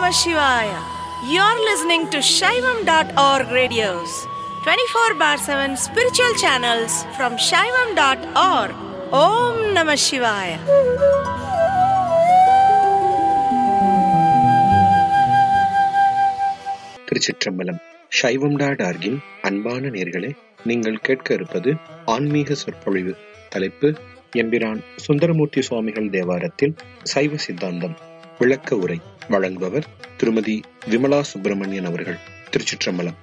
Namah Shivaya. You're listening to Shaivam.org radios, 24 bar 7 spiritual channels from Shaivam.org. Om Namah Shivaya. திருச்சிற்றம்பலம் சைவம் dot ஆர்கின் அன்பான நேர்களே நீங்கள் கேட்க இருப்பது ஆன்மீக சொற்பொழிவு தலைப்பு எம்பிரான் சுந்தரமூர்த்தி சுவாமிகள் தேவாரத்தில் சைவ சித்தாந்தம் விளக்க உரை வழங்குபவர் திருமதி விமலா சுப்பிரமணியன் அவர்கள் திருச்சிற்றம்பலம்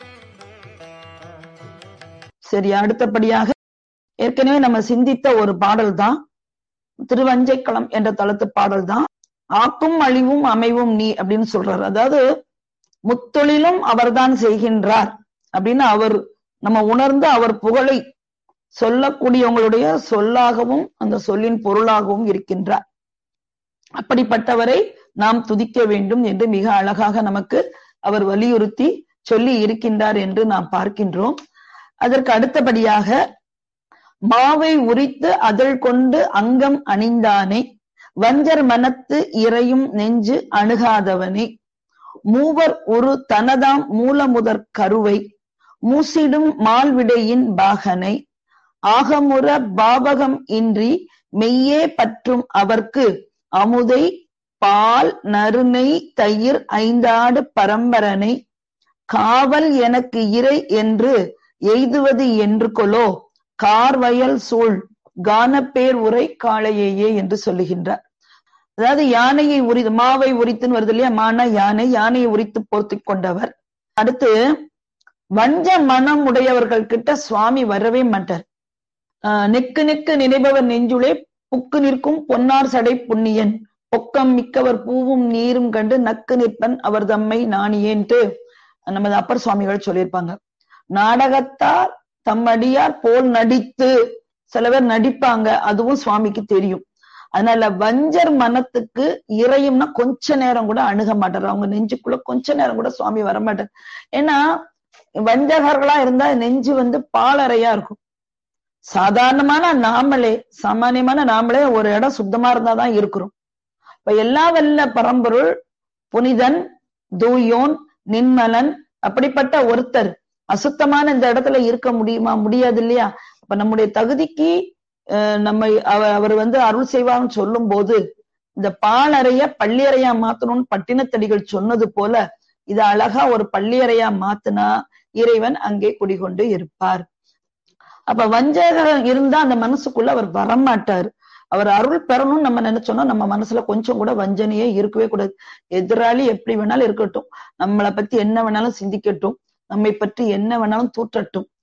சரி அடுத்தபடியாக ஏற்கனவே நம்ம சிந்தித்த ஒரு பாடல் தான் திருவஞ்சைக்களம் என்ற தளத்து பாடல் தான் ஆக்கும் அழிவும் அமைவும் நீ அப்படின்னு சொல்றாரு அதாவது முத்தொழிலும் அவர்தான் செய்கின்றார் அப்படின்னு அவர் நம்ம உணர்ந்து அவர் புகழை சொல்லக்கூடியவங்களுடைய சொல்லாகவும் அந்த சொல்லின் பொருளாகவும் இருக்கின்றார் அப்படிப்பட்டவரை நாம் துதிக்க வேண்டும் என்று மிக அழகாக நமக்கு அவர் வலியுறுத்தி சொல்லி இருக்கின்றார் என்று நாம் பார்க்கின்றோம் அதற்கு அடுத்தபடியாக மாவை உரித்து அதழ் கொண்டு அங்கம் அணிந்தானே வஞ்சர் மனத்து இறையும் நெஞ்சு அணுகாதவனே மூவர் ஒரு தனதாம் மூலமுதற் கருவை மூசிடும் மால்விடையின் பாகனை ஆகமுற பாவகம் இன்றி மெய்யே பற்றும் அவர்க்கு அமுதை பால் நறுநெய் தயிர் ஐந்தாடு பரம்பரனை காவல் எனக்கு இறை என்று எய்துவது என்று கொலோ கார்வயல் சூழ் கானப்பேர் உரை காளையேயே என்று சொல்லுகின்றார் அதாவது யானையை உரி மாவை உரித்துன்னு வருது இல்லையா மான யானை யானையை உரித்து போர்த்தி கொண்டவர் அடுத்து வஞ்ச மனம் உடையவர்கள் கிட்ட சுவாமி வரவே மாட்டார் ஆஹ் நெக்கு நெக்கு நினைப்பவர் நெஞ்சுளே புக்கு நிற்கும் பொன்னார் சடை புண்ணியன் பொக்கம் மிக்கவர் பூவும் நீரும் கண்டு நக்கு நிற்பன் அவர் தம்மை நாணியேன்ட்டு நமது அப்பர் சுவாமிகள் சொல்லியிருப்பாங்க நாடகத்தார் தம்மடியார் போல் நடித்து சில பேர் நடிப்பாங்க அதுவும் சுவாமிக்கு தெரியும் அதனால வஞ்சர் மனத்துக்கு இறையும்னா கொஞ்ச நேரம் கூட அணுக மாட்டார் அவங்க நெஞ்சுக்குள்ள கொஞ்ச நேரம் கூட சுவாமி வரமாட்டார் ஏன்னா வஞ்சகர்களா இருந்தா நெஞ்சு வந்து பாலறையா இருக்கும் சாதாரணமான நாமளே சாமானியமான நாமளே ஒரு இடம் சுத்தமா இருந்தாதான் இருக்கிறோம் இப்ப எல்லா வல்ல பரம்பொருள் புனிதன் தூயோன் நின்மலன் அப்படிப்பட்ட ஒருத்தர் அசுத்தமான இந்த இடத்துல இருக்க முடியுமா முடியாது இல்லையா அப்ப நம்முடைய தகுதிக்கு நம்ம அவர் வந்து அருள் செய்வார்னு சொல்லும் போது இந்த பாலறைய பள்ளியறையா மாத்தணும்னு பட்டினத்தடிகள் சொன்னது போல இது அழகா ஒரு பள்ளியறையா மாத்தினா இறைவன் அங்கே குடிகொண்டு இருப்பார் அப்ப வஞ்சகரம் இருந்தா அந்த மனசுக்குள்ள அவர் வரமாட்டார் அவர் அருள் பெறணும்னு நம்ம நினைச்சோம்னா நம்ம மனசுல கொஞ்சம் கூட வஞ்சனையே இருக்கவே கூடாது எதிராளி எப்படி வேணாலும் இருக்கட்டும் நம்மளை பத்தி என்ன வேணாலும் சிந்திக்கட்டும் நம்மை பற்றி என்ன வேணாலும் தூற்றட்டும்